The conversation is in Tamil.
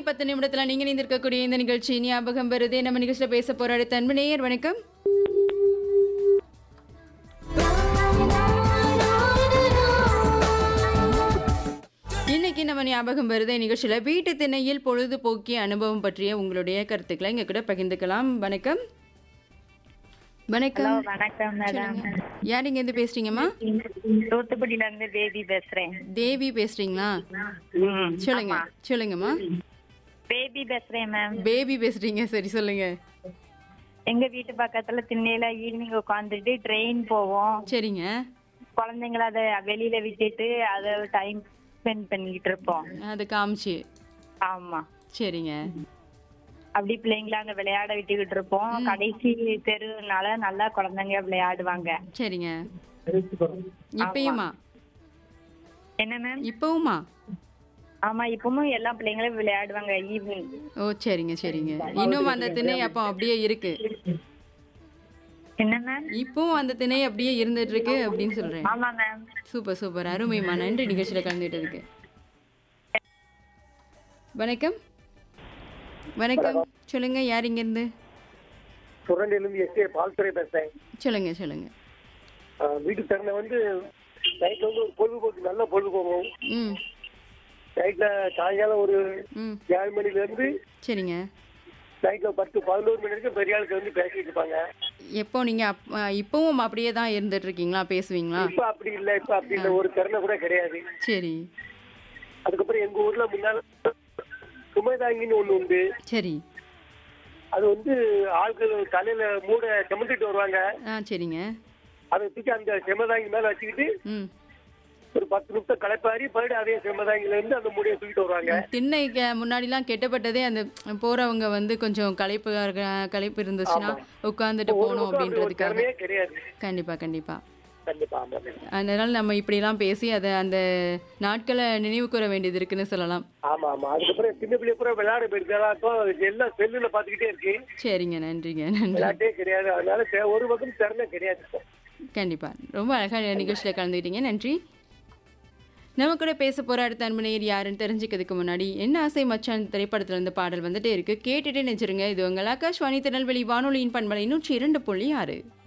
பத்து நிமிடத்துல நீங்க இணைந்திருக்கக்கூடிய இந்த நிகழ்ச்சி ஞாபகம் வருதே நம்ம நிகழ்ச்சியில பேச போற அடுத்த அன்பு நேயர் வணக்கம் இன்னைக்கு நம்ம ஞாபகம் வருதே நிகழ்ச்சியில வீட்டு திணையில் பொழுதுபோக்கிய அனுபவம் பற்றிய உங்களுடைய கருத்துக்களை இங்க கூட பகிர்ந்துக்கலாம் வணக்கம் வணக்கம் வணக்கம் மேடம் யார் இங்க இருந்து பேசுறீங்கம்மா தூத்துக்குடியில இருந்து பேபி பேசுறேன் தேவி பேசுறீங்களா சொல்லுங்க சொல்லுங்கம்மா பேபி பேசுறேன் மேம் பேபி பேசுறீங்க சரி சொல்லுங்க எங்க வீட்டு பக்கத்துல திண்ணையில ஈவினிங் உட்காந்துட்டு ட்ரெயின் போவோம் சரிங்க குழந்தைங்கள அத வெளியில விட்டுட்டு அத டைம் ஸ்பெண்ட் பண்ணிக்கிட்டு இருப்போம் அது காமிச்சு ஆமா சரிங்க அப்படி பிள்ளைங்கள அங்க விளையாட விட்டுக்கிட்டு இருப்போம் கடைசி தெருனால நல்லா குழந்தைங்க விளையாடுவாங்க சரிங்க இப்பயுமா என்ன மேம் இப்பவுமா ஆமா இப்பவும் எல்லா பிள்ளைங்களும் விளையாடுவாங்க ஈவினிங் ஓ சரிங்க சரிங்க இன்னும் அந்த திணை அப்போ அப்படியே இருக்கு என்ன மேம் இப்பவும் அந்த திணை அப்படியே இருந்துட்டு இருக்கு அப்படின்னு சொல்றேன் ஆமா மேம் சூப்பர் சூப்பர் அருமைமா நன்றி நிகழ்ச்சியில கலந்துட்டதுக்கு வணக்கம் வணக்கம் சொல்லுங்க யார் இங்க இருந்து சுரண்டிலிருந்து எஸ் ஏ பால்துறை பேசுறேன் சொல்லுங்க சொல்லுங்க ஆஹ் வீட்டு திறனை வந்து நைட்ல வந்து ஒரு பொழுதுபோக்கு நல்ல பொழுதுபோக்கும் ம் நைட்ல சாயங்காலம் ஒரு ம் ஏழு மணில இருந்து சரிங்க நைட்ல பத்து பதினோரு மணி வரைக்கும் பெரிய ஆளுக்கு வந்து பேசிட்டு இருப்பாங்க எப்போ நீங்க அப்- அ, இப்பவும் அப்படியே தான் இருந்துட்டு இருக்கீங்களா பேசுவீங்களா இப்ப அப்படி இல்ல இப்ப அப்படி இல்ல ஒரு திறனை கூட கிடையாது சரி அதுக்கப்புறம் எங்க ஊர்ல முன்னால சுமைதாங்கின்னு ஒண்ணு உண்டு சரி அது வந்து ஆட்கள் தலையில மூட சுமந்துட்டு வருவாங்க ஆ சரிங்க அதை தூக்கி அந்த செமதாங்கி மேல வச்சுக்கிட்டு ம் ஒரு பத்து நிமிஷம் களைப்பாரி மறுபடியும் அதே செமதாங்கில இருந்து அந்த மூடையை தூக்கிட்டு வருவாங்க திண்ணைக்கு முன்னாடிலாம் கெட்டப்பட்டதே அந்த போறவங்க வந்து கொஞ்சம் களைப்பு இருக்க- களைப்பு இருந்துச்சுன்னா உட்காந்துட்டு ஒரு போகணும் பக்கம் அப்படி ஒரு அப்படின்றதுக்காக திறமையே கிடையாது கண்டிப்பா கண்டிப்பா கண்டிப்பா ஆமா அதனால நம்ம இப்படிலாம் பேசி அதை அந்த நாட்களை நினைவு கூற வேண்டியது இருக்குன்னு சொல்லலாம் ஆமா ஆமா அதுக்கப்புறம் சின்ன பிள்ளை பூரா விளையாட போயிருக்காங்க எல்லாம் செல்லுல பாத்துக்கிட்டே இருக்கு சரிங்க நன்றிங்க நன்றி விளையாட்டே கிடையாது அதனால தெ- ஒரு பக்கம் திறமை கிடையாது இப்போ. கண்டிப்பா ரொம்ப அழகா நிகழ்ச்சியில் கலந்துக்கிட்டீங்க நன்றி நம்ம கூட பேச போற அடுத்த அன்பனையர் யாருன்னு தெரிஞ்சுக்கிறதுக்கு முன்னாடி என்ன ஆசை மச்சான் திரைப்படத்துல இருந்து பாடல் வந்துட்டே இருக்கு கேட்டுட்டே நினைச்சிருங்க இது உங்கள் ஆகாஷ்வாணி திருநெல்வேலி வானொலியின் பண்பலை நூற்றி இரண்டு புள்ளி ஆறு